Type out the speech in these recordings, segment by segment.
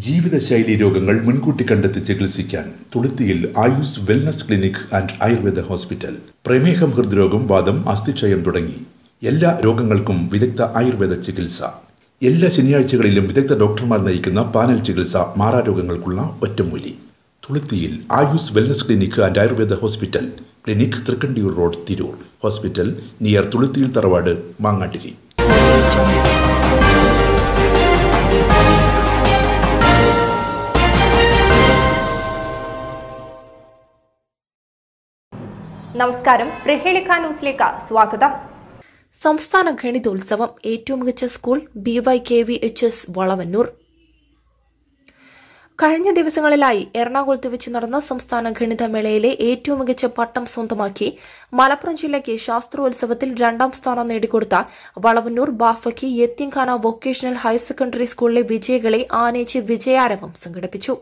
ജീവിതശൈലി രോഗങ്ങൾ മുൻകൂട്ടി കണ്ടെത്തി ചികിത്സിക്കാൻ തുളുത്തിയിൽ Ayus wellness clinic and Ayurveda hospital പ്രമേഹം ഹൃദ്രോഗം വാദം അസ്ഥിക്ഷയം തുടങ്ങി എല്ലാ രോഗങ്ങൾക്കും വിദഗ്ധ ആയുർവേദ ചികിത്സ എല്ലാ ശനിയാഴ്ചകളിലും വിദഗ്ധ ഡോക്ടർമാർ നയിക്കുന്ന പാനൽ ചികിത്സ മാറാരോഗങ്ങൾക്കുള്ള ഒറ്റമൂലി തുളുത്തിയിൽ Ayus wellness clinic and Ayurveda hospital clinic Thrikkandiyur road Tirur hospital near തുളുത്തിയിൽ തറവാട് മാങ്ങാട്ടിരി നമസ്കാരം പ്രഹേളിക ന്യൂസിലേക്ക് സ്വാഗതം സംസ്ഥാന ഗണിതോത്സവം ഏറ്റവും മികച്ച school B Y K V H S Valavannur കഴിഞ്ഞ ദിവസങ്ങളിലായി എറണാകുളത്ത് വെച്ച് നടന്ന സംസ്ഥാന ഗണിതമേളയിലെ ഏറ്റവും മികച്ച പട്ടം സ്വന്തമാക്കി മലപ്പുറം ജില്ലയ്ക്ക് ശാസ്ത്രോത്സവത്തിൽ രണ്ടാം സ്ഥാനം നേടിക്കൊടുത്ത Valavannur Bafakhy Yatheemkhana vocational higher secondary സ്കൂളിലെ വിജയികളെ ആനയിച്ച് വിജയാരവം സംഘടിപ്പിച്ചു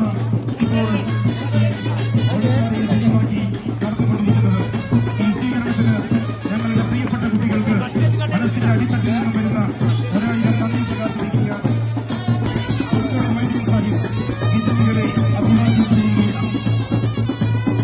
ഞങ്ങളുടെ പ്രിയപ്പെട്ട കുട്ടികൾക്ക് മനസ്സിന്റെ അടിത്തട്ടിൽ നിന്നും വരുന്ന ഒരായിരം നന്ദി പ്രകാശിപ്പിക്കുകയാണ് വൈദ്യൻ സാഹിബ് വിജയികളെ അഭിവാദ്യം ചെയ്യുകയാണ്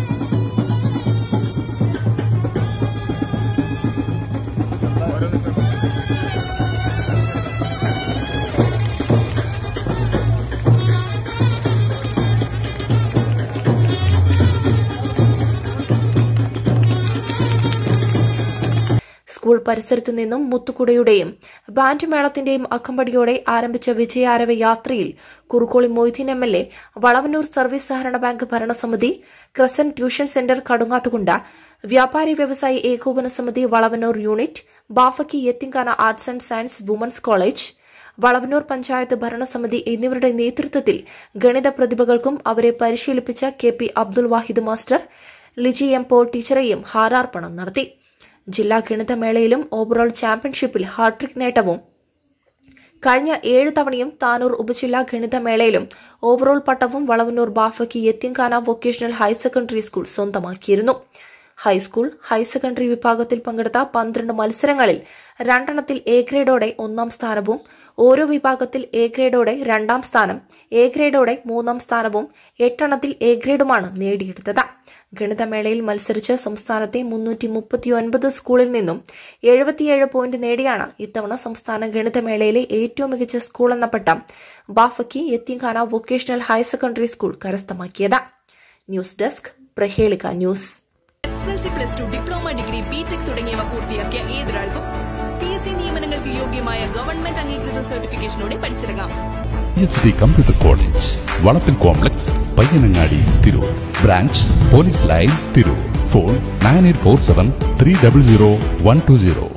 സ്കൂൾ പരിസരത്ത് നിന്നും മുത്തുകുടയുടെയും ബാൻഡ് മേളത്തിന്റെയും അക്കമ്പടിയോടെ ആരംഭിച്ച വിജയാരവ യാത്രയിൽ Kurukkoli Moideen M L A Valavannur service സഹകരണ ബാങ്ക് ഭരണസമിതി ക്രസൻ ട്യൂഷൻ സെന്റർ കടുങ്ങാത്തുകുണ്ട വ്യാപാരി വ്യവസായി ഏകോപന സമിതി Valavannur unit Bafakhy Yatheemkhana arts and science women's college Valavannur panchayat ഭരണസമിതി എന്നിവരുടെ നേതൃത്വത്തിൽ ഗണിത പ്രതിഭകൾക്കും അവരെ പരിശീലിപ്പിച്ച K P Abdul Wahid master Liji M പോ ടീച്ചറെയും ഹാരാർപ്പണം നടത്തി ജില്ലാ ഗണിതമേളയിലും ഓവറോൾ ചാമ്പ്യൻഷിപ്പിൽ ഹാട്രിക് നേട്ടവും കഴിഞ്ഞ ഏഴ് തവണയും താനൂർ ഉപജില്ലാ ഗണിതമേളയിലും ഓവറോൾ പട്ടവും Valavannur Bafakhy Yatheemkhana vocational higher secondary school സ്വന്തമാക്കിയിരുന്നു ഹൈസ്കൂൾ ഹയർ സെക്കൻഡറി വിഭാഗത്തിൽ പങ്കെടുത്ത പന്ത്രണ്ട് മത്സരങ്ങളിൽ രണ്ടെണ്ണത്തിൽ എ ഗ്രേഡോടെ ഒന്നാം സ്ഥാനവും ഓരോ വിഭാഗത്തിൽ എ ഗ്രേഡോടെ രണ്ടാം സ്ഥാനം എ ഗ്രേഡോടെ മൂന്നാം സ്ഥാനവും എട്ടെണ്ണത്തിൽ എ ഗ്രേഡുമാണ് നേടിയെടുത്തത് ഗണിതമേളയിൽ മത്സരിച്ച് സംസ്ഥാനത്തെ മുന്നൂറ്റി മുപ്പത്തിയൊൻപത് സ്കൂളിൽ നിന്നും എഴുപത്തിയേഴ് പോയിന്റ് നേടിയാണ് ഇത്തവണ സംസ്ഥാന ഗണിതമേളയിലെ ഏറ്റവും മികച്ച സ്കൂൾ എന്ന പട്ടം Bafakhy Yatheemkhana vocational higher secondary school കരസ്ഥമാക്കിയത് news desk Prahelika news S L C plus two diploma degree B Tech തുടങ്ങിയവ പൂർത്തിയാക്കിയ ഏതൊരാൾക്കും പി എസ് സി നിയമനങ്ങൾക്ക് യോഗ്യമായ ഗവൺമെന്റ് അംഗീകൃത സർട്ടിഫിക്കേഷനോടെ പഠിച്ചിറങ്ങാം H D computer college Valappil complex Payyanangadi Tirur branch police line Tirur phone nine eight four seven three double zero one two zero